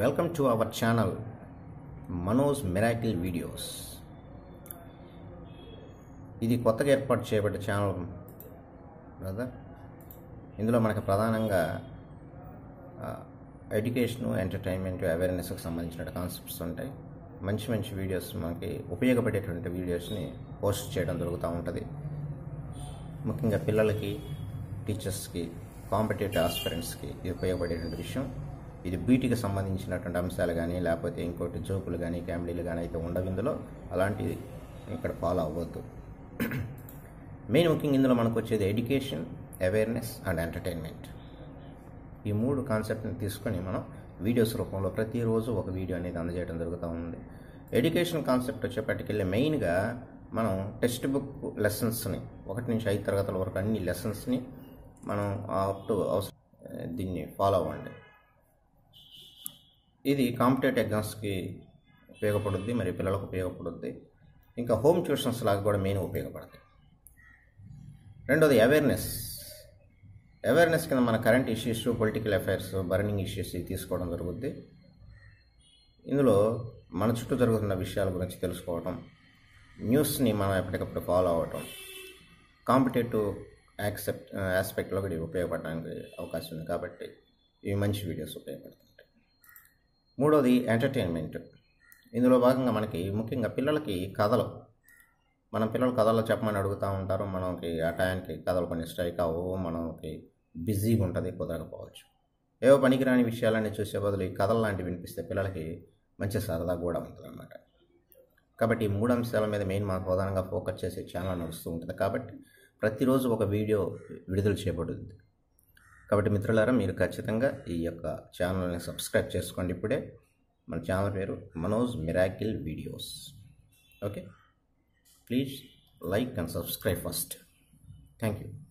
welcome to our channel Manoj miracle videos ఇది కొత్తగా ఏర్పాటు చేయబడ్డ ఛానల్ బ్రదర్ ఇందులో మనకు ప్రధానంగా ఎడ్యుకేషను ఎంటర్టైన్మెంట్ అవేర్నెస్కి సంబంధించిన కాన్సెప్ట్స్ ఉంటాయి మంచి మంచి వీడియోస్ మనకి ఉపయోగపడేటువంటి వీడియోస్ని పోస్ట్ చేయడం జరుగుతూ ఉంటుంది ముఖ్యంగా పిల్లలకి టీచర్స్కి కాంపిటేటివ్ ఆస్పిరెంట్స్కి ఇది ఉపయోగపడేటువంటి విషయం ఇది బీటీకి సంబంధించినటువంటి అంశాలు కానీ లేకపోతే ఇంకోటి జోకులు కానీ కామెడీలు కానీ అయితే ఉండవు ఇందులో అలాంటివి ఇక్కడ ఫాలో అవ్వద్దు మెయిన్ ముఖ్యంగా ఇందులో మనకు వచ్చేది ఎడ్యుకేషన్ అవేర్నెస్ అండ్ ఎంటర్టైన్మెంట్ ఈ మూడు కాన్సెప్ట్ని తీసుకొని మనం వీడియోస్ రూపంలో ప్రతిరోజు ఒక వీడియో అనేది అందజేయడం జరుగుతూ ఉంది ఎడ్యుకేషన్ కాన్సెప్ట్ వచ్చేపటికెళ్ళి మెయిన్గా మనం టెక్స్ట్ బుక్ లెసన్స్ని ఒకటి నుంచి ఐదు తరగతుల వరకు అన్ని లెసన్స్ని మనం అప్ టు అవసరం దీన్ని ఫాలో అవ్వండి ఇది కాంపిటేటివ్ ఎగ్జామ్స్కి ఉపయోగపడుద్ది మరి పిల్లలకు ఉపయోగపడుద్ది ఇంకా హోమ్ ట్యూషన్స్ లాగా కూడా మెయిన్ ఉపయోగపడుతుంది రెండోది అవేర్నెస్ అవేర్నెస్ కింద మన current issues political affairs burning issues ఇవి తీసుకోవడం జరుగుద్ది ఇందులో మన చుట్టూ జరుగుతున్న విషయాల గురించి తెలుసుకోవటం న్యూస్ని మనం ఎప్పటికప్పుడు ఫాలో అవ్వటం కాంపిటేటివ్ యాక్సెప్ట్ ఆస్పెక్ట్లో కూడా ఇవి ఉపయోగపడడానికి అవకాశం ఉంది కాబట్టి ఇవి మంచి వీడియోస్ ఉపయోగపడుతుంటాయి మూడోది ఎంటర్టైన్మెంట్ ఇందులో భాగంగా మనకి ముఖ్యంగా పిల్లలకి కథలు మన పిల్లలు కథలు చెప్పమని అడుగుతూ ఉంటారు మనకి ఆ టయానికి కథలు కొన్ని స్ట్రైక్ అవ్వవు మనకి బిజీగా ఉంటుంది కుదరకపోవచ్చు ఏవో పనికిరాని విషయాలన్నీ చూసే బదులు ఈ కథలు లాంటివి వినిపిస్తే పిల్లలకి మంచి సరదా కూడా ఉంటుంది అన్నమాట కాబట్టి ఈ మూడు అంశాల మీద మెయిన్ మా ప్రధానంగా ఫోకస్ చేసే ఛానల్ నడుస్తూ ఉంటుంది కాబట్టి ప్రతిరోజు ఒక వీడియో విడుదల చేయబడుతుంది కాబట్టి మిత్రులారా మీరు ఖచ్చితంగా ఈ యొక్క ఛానల్ని సబ్స్క్రైబ్ చేసుకోండి ఇప్పుడే మన ఛానల్ పేరు Manoj miracle videos okay please like and subscribe first thank you